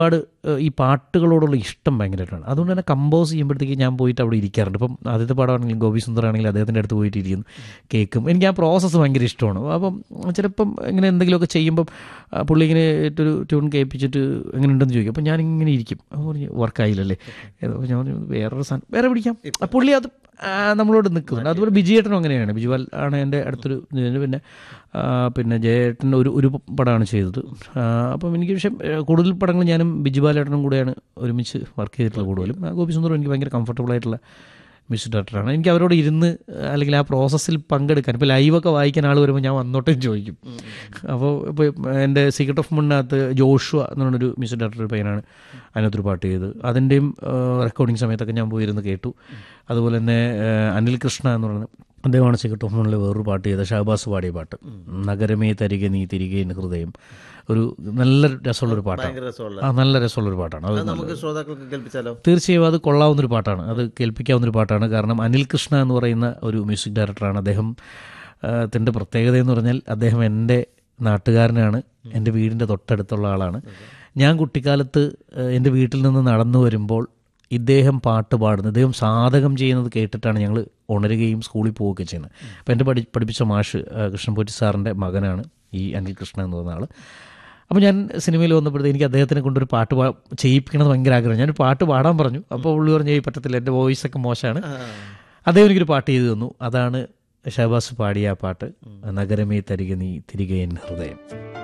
ഒരുപാട് ഏഹ്, ഈ പാട്ടുകളോടുള്ള ഇഷ്ടം ഭയങ്കരമായിട്ടാണ് അതുകൊണ്ട് തന്നെ കമ്പോസ് ചെയ്യുമ്പോഴത്തേക്ക് ഞാൻ പോയിട്ട് അവിടെ ഇരിക്കാറുണ്ട് ഇപ്പം ആദ്യത്തെ പാടമാണെങ്കിലും ഗോപി സുന്ദർ ആണെങ്കിലും അദ്ദേഹത്തിൻ്റെ അടുത്ത് പോയിട്ട് ഇരിക്കുന്നു കേൾക്കും എനിക്ക് ആ പ്രോസസ്സ് ഭയങ്കര ഇഷ്ടമാണ് അപ്പം ചിലപ്പം ഇങ്ങനെ എന്തെങ്കിലുമൊക്കെ ചെയ്യുമ്പം ആ, പുള്ളി ഇങ്ങനെ ഒരു ട്യൂൺ കേൾപ്പിച്ചിട്ട് എങ്ങനെ ഉണ്ടെന്ന് ചോദിക്കും അപ്പം ഞാൻ ഇങ്ങനെ ഇരിക്കും അപ്പോൾ പറഞ്ഞു വർക്കായില്ലല്ലേ അപ്പോൾ ഞാൻ പറഞ്ഞു, വേറൊരു സാധനം വേറെ പിടിക്കാം ആ, പുള്ളി അത് ആ, നമ്മളോട് നിൽക്കുന്നുണ്ട് അതുപോലെ ബിജിയേട്ടനും അങ്ങനെയാണ് ബിജുവാൽ ആണ് എൻ്റെ അടുത്തൊരു ഇതിന് പിന്നെ ആ, പിന്നെ ജയേട്ടൻ ഒരു ഒരു പടമാണ് ചെയ്തത് ആ, അപ്പം എനിക്ക് പക്ഷേ ഏ, കൂടുതൽ പടങ്ങൾ ഞാനും ബിജുബാലേട്ടനും കൂടെയാണ് ഒരുമിച്ച് വർക്ക് ചെയ്തിട്ടുള്ളത് കൂടുതലും ആ, ഗോപി സുന്ദറും എനിക്ക് ഭയങ്കര കംഫർട്ടബിൾ ആയിട്ടുള്ള മ്യൂസിക് ഡയറക്ടറാണ് എനിക്ക് അവരോട് ഇരുന്ന് അല്ലെങ്കിൽ ആ പ്രോസസ്സിൽ പങ്കെടുക്കാൻ ഇപ്പോൾ ലൈവൊക്കെ വായിക്കാൻ ആൾ വരുമ്പോൾ ഞാൻ വന്നോട്ടേ ചോദിക്കും അപ്പോൾ ഇപ്പോൾ എൻ്റെ സീക്രട്ട് ഓഫ് മുന്നകത്ത് ജോഷുവ എന്ന് പറഞ്ഞൊരു മ്യൂസിക് ഡയറക്ടർ പയ്യനാണ് അതിനകത്തൊരു പാട്ട് ചെയ്ത് അതിൻ്റെയും റെക്കോർഡിങ് സമയത്തൊക്കെ ഞാൻ പോയിരുന്ന് കേട്ടു അതുപോലെ തന്നെ ആ, അനിൽ കൃഷ്ണ എന്ന് പറയുന്നത് അദ്ദേഹമാണ് സീക്രട്ട് ഓഫ് മുന്നിൽ വേറൊരു പാട്ട് ചെയ്ത ഷഹബാസ് പാടിയ പാട്ട് നഗരമേ തരികെ നീ തിരികെ എന്ന് ഹൃദയം ഒരു നല്ല രസമുള്ളൊരു പാട്ടാണ് ഭയങ്കര രസമുള്ള ആ നല്ല രസമുള്ളൊരു പാട്ടാണ് അത് അത് നമുക്ക് ശ്രോതാക്കൾക്ക് കേൾപ്പിച്ചാലോ തീർച്ചയായും അത് കൊള്ളാവുന്നൊരു പാട്ടാണ് അത് കേൾപ്പിക്കാവുന്നൊരു പാട്ടാണ് കാരണം അനിൽ കൃഷ്ണ എന്ന് പറയുന്ന ഒരു മ്യൂസിക് ഡയറക്ടറാണ് അദ്ദേഹം ത്തിൻ്റെ പ്രത്യേകത എന്ന് പറഞ്ഞാൽ അദ്ദേഹം എൻ്റെ നാട്ടുകാരനാണ് എൻ്റെ വീടിൻ്റെ തൊട്ടടുത്തുള്ള ആളാണ് ഞാൻ കുട്ടിക്കാലത്ത് ആ, എൻ്റെ വീട്ടിൽ നിന്ന് നടന്നു വരുമ്പോൾ ഇദ്ദേഹം പാട്ട് പാടുന്നത് ഇദ്ദേഹം സാധകം ചെയ്യുന്നത് കേട്ടിട്ടാണ് ഞങ്ങൾ ഉണരുകയും സ്കൂളിൽ പോവുകയൊക്കെ ചെയ്യുന്നത് അപ്പോൾ എൻ്റെ പഠി പഠിപ്പിച്ച മാഷ് ആ, കൃഷ്ണൻപോറ്റി സാറിൻ്റെ മകനാണ് ഈ അനിൽ കൃഷ്ണ എന്ന് പറയുന്ന ആൾ അപ്പോൾ ഞാൻ സിനിമയിൽ വന്നപ്പോഴത്തേക്ക് എനിക്ക് അദ്ദേഹത്തിനെ കൊണ്ടൊരു പാട്ട് പാ ചെയ്യിപ്പിക്കണമെന്ന് ഭയങ്കര ആഗ്രഹം ഞാനൊരു പാട്ട് പാടാൻ പറഞ്ഞു അപ്പോൾ പുള്ളി പറഞ്ഞു "ഏയ് പറ്റത്തില്ല എൻ്റെ വോയിസ് ഒക്കെ മോശമാണ് അദ്ദേഹം എനിക്കൊരു പാട്ട് ചെയ്തു തന്നു അതാണ് ഷഹബാസ് പാടിയ ആ പാട്ട് നഗരമേ തരിക നീ തിരികെ എൻ ഹൃദയം